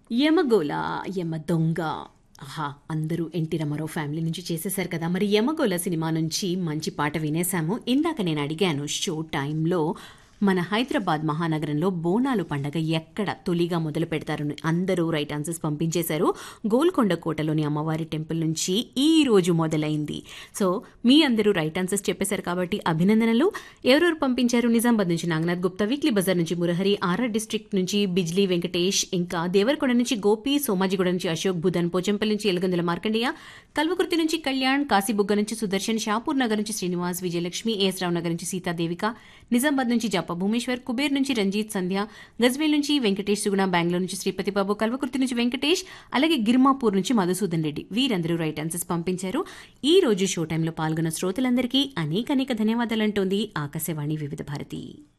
యమగోళ యమ దొంగ ఆహా అందరూ ఎన్టీ రామారావు ఫ్యామిలీ నుంచి చేసేశారు కదా మరి యమగోళ సినిమా నుంచి మంచి పాట వినేశాము ఇందాక నేను అడిగాను షో టైంలో మన హైదరాబాద్ మహానగరంలో బోనాలు పండగ ఎక్కడ తొలిగా మొదలు పెడతారని అందరూ రైట్ ఆన్సర్స్ పంపించేశారు గోల్కొండ కోటలోని అమ్మవారి టెంపుల్ నుంచి ఈ రోజు మొదలైంది సో మీ అందరూ రైట్ ఆన్సర్స్ చెప్పేశారు కాబట్టి అభినందనలు ఎవరెవరు పంపించారు నిజామాబాద్ నుంచి నాగనాథ్ గుప్తా వీక్లీ బజార్ నుంచి మురహరి ఆర్ఆర్ డిస్ట్రిక్ట్ నుంచి బిజ్లీ వెంకటేష్ ఇంకా దేవరకొండ నుంచి గోపి సోమాజిగూడ నుంచి అశోక్ బుధన్ పోచంపల్లి నుంచి ఎలగందుల మార్కండేయ కల్వకుర్తి నుంచి కళ్యాణ్ కాశీబుగ్గ నుంచి సుదర్శన్ షాపూర్ నగర్ నుంచి శ్రీనివాస్ విజయలక్ష్మి ఏఎస్ రావు నగర్ నుంచి సీతాదేవిక నిజామాబాద్ నుంచి జప్ప భూమేశ్వర్ కుబేర్ నుంచి రంజిత్ సంధ్య గజ్వేల్ నుంచి వెంకటేష్ సుగుణ బెంగళూరు నుంచి శ్రీపతి బాబు కల్వకుర్తి నుంచి వెంకటేష్ అలాగే గిర్మాపూర్ నుంచి మధుసూదన్ రెడ్డి వీరందరూ రైట్ ఆన్సర్స్ పంపించారు ఈ రోజు షో టైంలో పాల్గొన్న శ్రోతలందరికీ అనేక అనేక ధన్యవాదాలంటోంది ఆకాశవాణి వివిధ భారతి